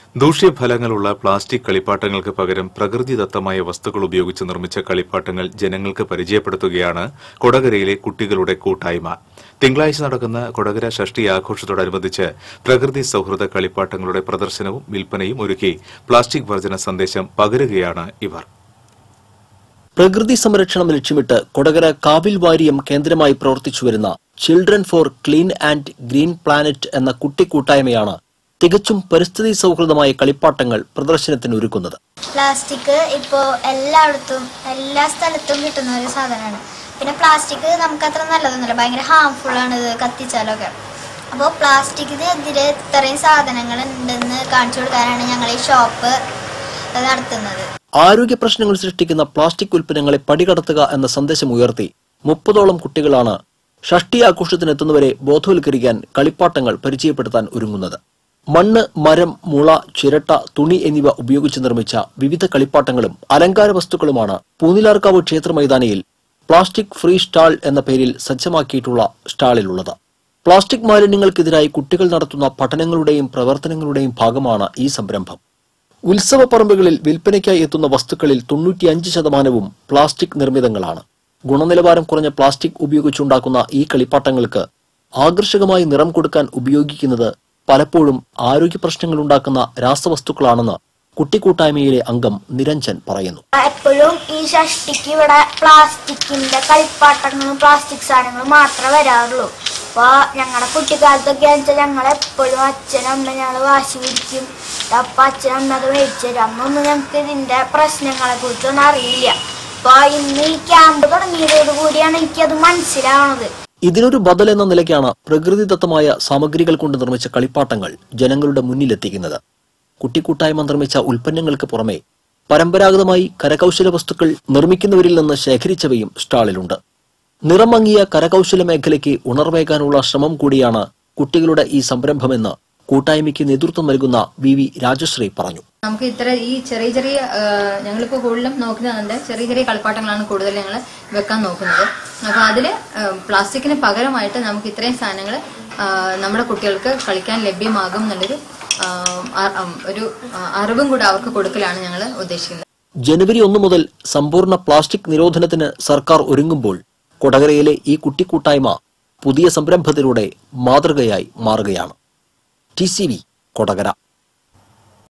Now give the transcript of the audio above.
ദൂഷ്യഫലങ്ങളുള്ള plastic കളിപ്പാട്ടങ്ങൾക്ക് പകരം പ്രകൃതിദത്തമായ വസ്തുക്കൾ ഉപയോഗിച്ച് നിർമ്മിച്ച കളിപ്പാട്ടങ്ങൾ ജനങ്ങൾക്ക് പരിചയപ്പെടുത്തുകയാണ് കൊടകരയിലെ കുട്ടികളുടെ കൂട്ടായ്മ തിങ്കളാഴ്ച നടക്കുന്ന കൊടകര ഷഷ്ടി ആഘോഷത്തോടനുബന്ധിച്ച് പ്രകൃതി സൌഹൃദ കളിപ്പാട്ടങ്ങളുടെ പ്രദർശനവും വിൽപ്പനയും ഒരുക്കി പ്ലാസ്റ്റിക് വർജന സന്ദേശം പകരുകയാണ് ഇവർ പ്രകൃതി സംരക്ഷണം ലക്ഷ്യമിട്ട് കൊടകര കാവിൽ വാരിയം കേന്ദ്രമായി പ്രവർത്തിച്ചുവരുന്ന children for clean and green planet എന്ന കുട്ടിക്കൂട്ടായ്മയാണ് തികച്ചും പരിസ്ഥിതി സൗഹൃദമായ കളിപ്പാട്ടങ്ങൾ പ്രദർശനത്തിന് ഒരുക്കുന്നത് പ്ലാസ്റ്റിക് ഇപ്പോൾ എല്ലായിടത്തും എല്ലാ സ്ഥലത്തും കിട്ടുന്ന ഒരു സാധനമാണ് പിന്നെ പ്ലാസ്റ്റിക് നമുക്ക് അത്ര നല്ലതൊന്നുമല്ല ഭയങ്കര ഹാംഫുൾ ആണ് ഇത് കത്തിച്ചാലൊക്കെ അപ്പോൾ പ്ലാസ്റ്റിക്കിനെതിരെ ഇത്രയും സാധനങ്ങൾ ഉണ്ടെന്ന് കാണിച്ചു കൊടുക്കാനാണ് ഞങ്ങൾ ഈ ഷോപ്പ് നടത്തുന്നത് ആരോഗ്യ പ്രശ്നങ്ങൾ സൃഷ്ടിക്കുന്ന പ്ലാസ്റ്റിക് ഉൽപ്പന്നങ്ങളെ പടികടത്തുക എന്ന സന്ദേശം ഉയർത്തി മുപ്പതോളം കുട്ടികളാണ് ഷഷ്ടി ആഘോഷത്തിനെത്തുന്നവരെ ബോധവൽക്കരിക്കാൻ കളിപ്പാട്ടങ്ങൾ പരിചയപ്പെടുത്താൻ ഒരുങ്ങുന്നത് മണ്ണ് മരം മുള ചിരട്ട തുണി എന്നിവ ഉപയോഗിച്ച് നിർമ്മിച്ച വിവിധ കളിപ്പാട്ടങ്ങളും അലങ്കാര വസ്തുക്കളുമാണ് പൂനിലാർക്കാവ് ക്ഷേത്ര മൈതാനിയിൽ പ്ലാസ്റ്റിക് ഫ്രീ സ്റ്റാൾ എന്ന പേരിൽ സജ്ജമാക്കിയിട്ടുള്ള സ്റ്റാളിലുള്ളത് പ്ലാസ്റ്റിക് മാലിന്യങ്ങൾക്കെതിരായി കുട്ടികൾ നടത്തുന്ന പഠനങ്ങളുടെയും പ്രവർത്തനങ്ങളുടെയും ഭാഗമാണ് ഈ സംരംഭം ഉത്സവ പറമ്പുകളിൽ വിൽപ്പനയ്ക്കായി എത്തുന്ന വസ്തുക്കളിൽ തൊണ്ണൂറ്റിയഞ്ച് ശതമാനവും പ്ലാസ്റ്റിക് നിർമ്മിതങ്ങളാണ് ഗുണനിലവാരം കുറഞ്ഞ പ്ലാസ്റ്റിക് ഉപയോഗിച്ചുണ്ടാക്കുന്ന ഈ കളിപ്പാട്ടങ്ങൾക്ക് ആകർഷകമായി നിറം കൊടുക്കാൻ ഉപയോഗിക്കുന്നത് പലപ്പോഴും ആരോഗ്യ പ്രശ്നങ്ങൾ ഉണ്ടാക്കുന്ന രാസവസ്തുക്കളാണെന്ന് കുട്ടിക്കൂട്ടായ്മയിലെ അംഗം നിരഞ്ജൻ പറയുന്നു എപ്പോഴും ഈ ഷഷ്ടിക്ക് ഇവിടെ പ്ലാസ്റ്റിക്കിന്റെ കളിപ്പാട്ടങ്ങളും പ്ലാസ്റ്റിക് സാധനങ്ങളും മാത്രമേ വരാറുള്ളൂ അപ്പോൾ ഞങ്ങളുടെ കുട്ടിക്കാലത്തൊക്കെ വെച്ചാൽ ഞങ്ങൾ എപ്പോഴും അച്ഛനും അമ്മ ഞങ്ങൾ വാശി പിടിക്കും അപ്പം അച്ഛനും അമ്മ അത് മേടിച്ചു തരും അന്നൊന്നും ഞങ്ങൾക്ക് ഇതിന്റെ പ്രശ്നങ്ങളെ കുറിച്ചൊന്നും അറിയില്ല അപ്പോൾ ഇന്ന് ഈ ക്യാമ്പ് തുടങ്ങിയതോടു കൂടിയാണ് എനിക്കത് മനസ്സിലാവണത് ഇതിനൊരു ബദൽ എന്ന നിലയ്ക്കാണ് പ്രകൃതിദത്തമായ സാമഗ്രികൾ കൊണ്ട് നിർമ്മിച്ച കളിപ്പാട്ടങ്ങൾ ജനങ്ങളുടെ മുന്നിലെത്തിക്കുന്നത് കുട്ടിക്കൂട്ടായ്മ നിർമ്മിച്ച ഉൽപ്പന്നങ്ങൾക്ക് പുറമെ പരമ്പരാഗതമായി കരകൗശല വസ്തുക്കൾ നിർമ്മിക്കുന്നവരിൽ നിന്ന് ശേഖരിച്ചവയും സ്റ്റാളിലുണ്ട് നിറം മങ്ങിയ കരകൗശല മേഖലയ്ക്ക് ഉണർവേകാനുള്ള ശ്രമം കൂടിയാണ് കുട്ടികളുടെ ഈ സംരംഭമെന്ന് കൂട്ടായ്മയ്ക്ക് നേതൃത്വം നൽകുന്ന വി വി രാജശ്രീ പറഞ്ഞു നമുക്ക് ഇത്ര ഈ ചെറിയ ചെറിയ ആ, ഞങ്ങളിപ്പോൾ കൂടുതലും നോക്കുന്നത് ചെറിയ ചെറിയ കളിപ്പാട്ടങ്ങളാണ് കൂടുതൽ ഞങ്ങൾ വെക്കാൻ നോക്കുന്നത് അപ്പോൾ അതിൽ പ്ലാസ്റ്റിക്കിന് പകരമായിട്ട് നമുക്ക് ഇത്രയും സാധനങ്ങൾ നമ്മുടെ കുട്ടികൾക്ക് കളിക്കാൻ ലഭ്യമാകും എന്നുള്ളൊരു ആ, ആ- ആ, ഒരു ആ, അറിവും കൂടെ അവർക്ക് കൊടുക്കലാണ് ഞങ്ങൾ ഉദ്ദേശിക്കുന്നത് ജനുവരി ഒന്ന് മുതൽ സമ്പൂർണ്ണ പ്ലാസ്റ്റിക് നിരോധനത്തിന് സർക്കാർ ഒരുങ്ങുമ്പോൾ കൊടകരയിലെ ഈ കുട്ടിക്കൂട്ടായ്മ പുതിയ സംരംഭത്തിലൂടെ മാതൃകയായി മാറുകയാണ് ടി സി വി കൊടകര